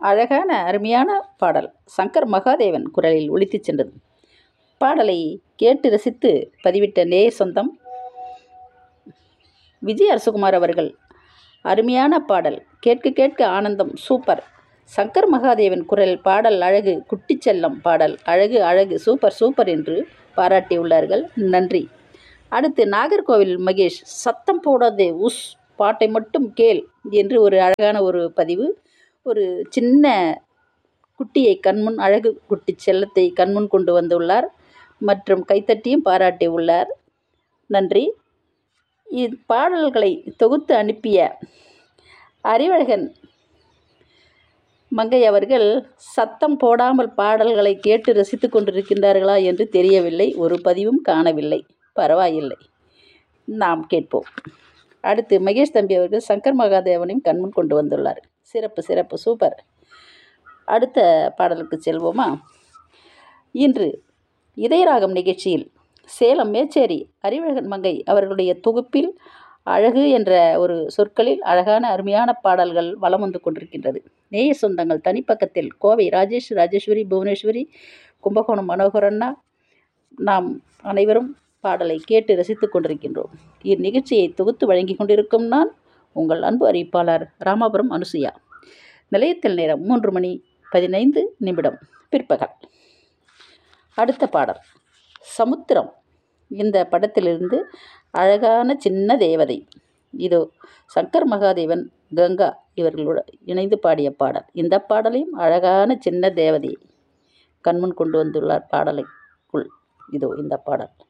அழகான அருமையான பாடல் சங்கர் மகாதேவன் குரலில் ஒலித்துச் சென்றது பாடலை கேட்டு ரசித்து பதிவிட்ட நேயர் சொந்தம் விஜய் அரசகுமார் அவர்கள் அருமையான பாடல் கேட்க கேட்க ஆனந்தம் சூப்பர் சங்கர் மகாதேவன் குரல் பாடல் அழகு குட்டிச் செல்லம் பாடல் அழகு அழகு சூப்பர் சூப்பர் என்று பாராட்டியுள்ளார்கள் நன்றி அடுத்து நாகர்கோவில் மகேஷ் சத்தம் போடாதே உஸ் பாட்டை மட்டும் கேள் என்று ஒரு அழகான ஒரு பதிவு ஒரு சின்ன குட்டியை கண்முன் அழகு குட்டி செல்லத்தை கண்முன் கொண்டு வந்துள்ளார் மற்றும் கைத்தட்டியும் பாராட்டி உள்ளார் நன்றி இப்பாடல்களை தொகுத்து அனுப்பிய அறிவழகன் மங்கை அவர்கள் சத்தம் போடாமல் பாடல்களை கேட்டு ரசித்து கொண்டிருக்கின்றார்களா என்று தெரியவில்லை ஒரு பதிவும் காணவில்லை பரவாயில்லை நாம் கேட்போம் அடுத்து மகேஷ் தம்பி அவர்கள் சங்கர் மகாதேவனையும் கண்முன் கொண்டு வந்துள்ளார் சிறப்பு சிறப்பு சூப்பர் அடுத்த பாடலுக்கு செல்வோமா இன்று இதயராகம் நிகழ்ச்சியில் சேலம் மேச்சேரி அறிவழகன் மங்கை அவர்களுடைய தொகுப்பில் அழகு என்ற ஒரு சொற்களில் அழகான அருமையான பாடல்கள் வலம் வந்து கொண்டிருக்கின்றது நேய சொந்தங்கள் தனிப்பக்கத்தில் கோவை ராஜேஷ் ராஜேஸ்வரி புவனேஸ்வரி கும்பகோணம் மனோகரண்ணா நாம் அனைவரும் பாடலை கேட்டு ரசித்து கொண்டிருக்கின்றோம் இந்நிகழ்ச்சியை தொகுத்து வழங்கி கொண்டிருக்கும் நான் உங்கள் அன்பு அறிவிப்பாளர் ராமாபுரம் அனுசுயா நிலையத்தில் நேரம் மூன்று மணி பதினைந்து நிமிடம் பிற்பகல் அடுத்த பாடல் சமுத்திரம் இந்த படத்திலிருந்து அழகான சின்ன தேவதை இதோ சங்கர் மகாதேவன் கங்கா இவர்களோட இணைந்து பாடிய பாடல் இந்த பாடலையும் அழகான சின்ன தேவதை கண்முன் கொண்டு வந்துள்ளார் பாடலைக்குள் இதோ இந்த பாடல்